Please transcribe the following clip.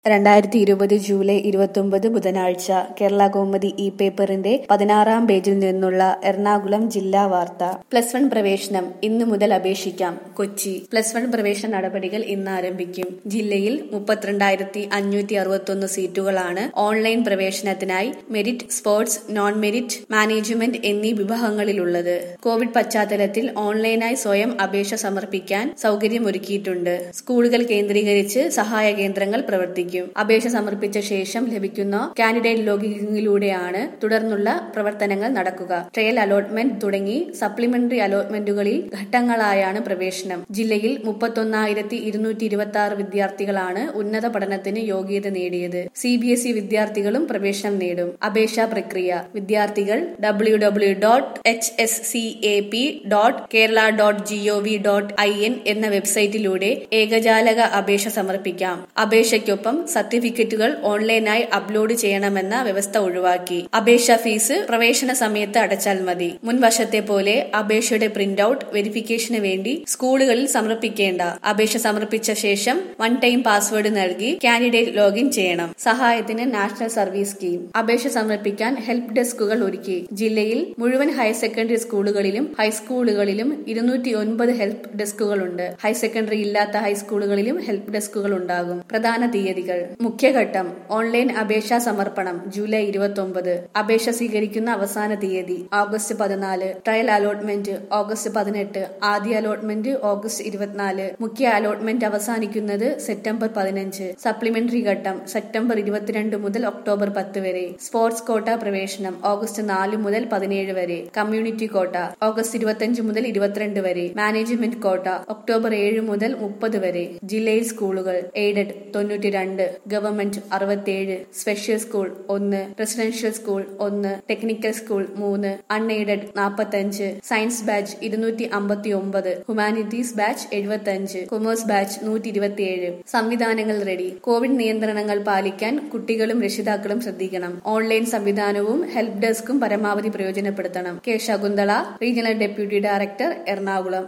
രണ്ടായിരത്തി ഇരുപത് ജൂലൈ ഇരുപത്തൊമ്പത് ബുധനാഴ്ച കേരള കൗമുദി ഇ പേപ്പറിന്റെ പതിനാറാം പേജിൽ നിന്നുള്ള എറണാകുളം ജില്ലാ വാർത്ത പ്ലസ് വൺ പ്രവേശനം ഇന്നു മുതൽ അപേക്ഷിക്കാം കൊച്ചി പ്ലസ് വൺ പ്രവേശന നടപടികൾ ഇന്ന് ആരംഭിക്കും ജില്ലയിൽ മുപ്പത്തിരണ്ടായിരത്തി അഞ്ഞൂറ്റി അറുപത്തൊന്ന് സീറ്റുകളാണ് ഓൺലൈൻ പ്രവേശനത്തിനായി merit sports non merit management എന്നീ വിഭാഗങ്ങളിലുള്ളത് കോവിഡ് പശ്ചാത്തലത്തിൽ ഓൺലൈനായി സ്വയം അപേക്ഷ സമർപ്പിക്കാൻ സൗകര്യമൊരുക്കിയിട്ടുണ്ട് സ്കൂളുകൾ കേന്ദ്രീകരിച്ച് സഹായ കേന്ദ്രങ്ങൾ പ്രവർത്തിക്കും അപേക്ഷ സമർപ്പിച്ച ശേഷം ലഭിക്കുന്ന കാൻഡിഡേറ്റ് ലോഗിങ്ങിലൂടെയാണ് തുടർന്നുള്ള പ്രവർത്തനങ്ങൾ നടക്കുക ട്രയൽ അലോട്ട്മെന്റ് തുടങ്ങി സപ്ലിമെന്ററി അലോട്ട്മെന്റുകളിൽ ഘട്ടങ്ങളായാണ് പ്രവേശനം ജില്ലയിൽ മുപ്പത്തൊന്നായിരത്തി ഇരുന്നൂറ്റി ഇരുപത്തി ആറ് വിദ്യാർത്ഥികളാണ് ഉന്നത പഠനത്തിന് യോഗ്യത നേടിയത് സി ബി എസ് ഇ വിദ്യാർത്ഥികളും പ്രവേശനം നേടും അപേക്ഷാ പ്രക്രിയ വിദ്യാർത്ഥികൾ W W dot H S C A P dot Kerala dot G O V dot I N എന്ന വെബ്സൈറ്റിലൂടെ ഏകജാലക അപേക്ഷ സമർപ്പിക്കാം അപേക്ഷയ്ക്കൊപ്പം സർട്ടിഫിക്കറ്റുകൾ ഓൺലൈനായി അപ്ലോഡ് ചെയ്യണമെന്ന വ്യവസ്ഥ ഒഴിവാക്കി അപേക്ഷാ ഫീസ് പ്രവേശന സമയത്ത് അടച്ചാൽ മതി മുൻ വർഷത്തെ പോലെ അപേക്ഷയുടെ പ്രിന്റ് ഔട്ട് വെരിഫിക്കേഷന് വേണ്ടി സ്കൂളുകളിൽ സമർപ്പിക്കേണ്ട അപേക്ഷ സമർപ്പിച്ച ശേഷം വൺ ടൈം പാസ്വേഡ് നൽകി കാൻഡിഡേറ്റ് ലോഗിൻ ചെയ്യണം സഹായത്തിന് നാഷണൽ സർവീസ് സ്കീം അപേക്ഷ സമർപ്പിക്കാൻ ഹെൽപ്പ് ഡെസ്കുകൾ ഒരുക്കി ജില്ലയിൽ മുഴുവൻ ഹയർ സെക്കൻഡറി സ്കൂളുകളിലും ഹൈസ്കൂളുകളിലും ഇരുന്നൂറ്റി ഒൻപത് ഹെൽപ്പ് ഡെസ്കുകളുണ്ട് ഹയർ സെക്കൻഡറി ഇല്ലാത്ത ഹൈസ്കൂളുകളിലും ഹെൽപ്പ് ഡെസ്കുകൾ ഉണ്ടാകും പ്രധാന തീയതികൾ മുഖ്യഘട്ടം ഓൺലൈൻ അപേക്ഷാ സമർപ്പണം ജൂലൈ ഇരുപത്തി അപേക്ഷ സ്വീകരിക്കുന്ന അവസാന തീയതി ഓഗസ്റ്റ് പതിനാല് ട്രയൽ അലോട്ട്മെന്റ് ഓഗസ്റ്റ് പതിനെട്ട് ആദ്യ അലോട്ട്മെന്റ് ഓഗസ്റ്റ് ഇരുപത്തിനാല് മുഖ്യ അലോട്ട്മെന്റ് അവസാനിക്കുന്നത് സെപ്റ്റംബർ പതിനഞ്ച് സപ്ലിമെന്ററി ഘട്ടം സെപ്റ്റംബർ ഇരുപത്തിരണ്ട് മുതൽ ഒക്ടോബർ പത്ത് വരെ സ്പോർട്സ് കോട്ട പ്രവേശനം ഓഗസ്റ്റ് നാല് മുതൽ പതിനേഴ് വരെ കമ്മ്യൂണിറ്റി കോട്ട ഓഗസ്റ്റ് ഇരുപത്തിയഞ്ച് മുതൽ ഇരുപത്തിരണ്ട് വരെ മാനേജ്മെന്റ് കോട്ട ഒക്ടോബർ ഏഴ് മുതൽ മുപ്പത് വരെ ജില്ലയിൽ സ്കൂളുകൾ എയ്ഡഡ് തൊണ്ണൂറ്റി രണ്ട് ഗവൺമെന്റ് അറുപത്തിയേഴ് സ്പെഷ്യൽ സ്കൂൾ ഒന്ന് റെസിഡൻഷ്യൽ സ്കൂൾ ഒന്ന് ടെക്നിക്കൽ സ്കൂൾ മൂന്ന് അൺഎയ്ഡഡ് നാൽപ്പത്തഞ്ച് സയൻസ് ബാച്ച് ഇരുന്നൂറ്റി അമ്പത്തി ഒമ്പത് ഹ്യൂമാനിറ്റീസ് ബാച്ച് എഴുപത്തഞ്ച് കൊമേഴ്സ് ബാച്ച് നൂറ്റി ഇരുപത്തിയേഴ് സംവിധാനങ്ങൾ റെഡി കോവിഡ് നിയന്ത്രണങ്ങൾ പാലിക്കാൻ കുട്ടികളും രക്ഷിതാക്കളും ശ്രദ്ധിക്കണം ഓൺലൈൻ സംവിധാനവും ഹെൽപ്പ് ഡെസ്കും പരമാവധി പ്രയോജനപ്പെടുത്തണം K Shakuntala regional deputy director Ernakulam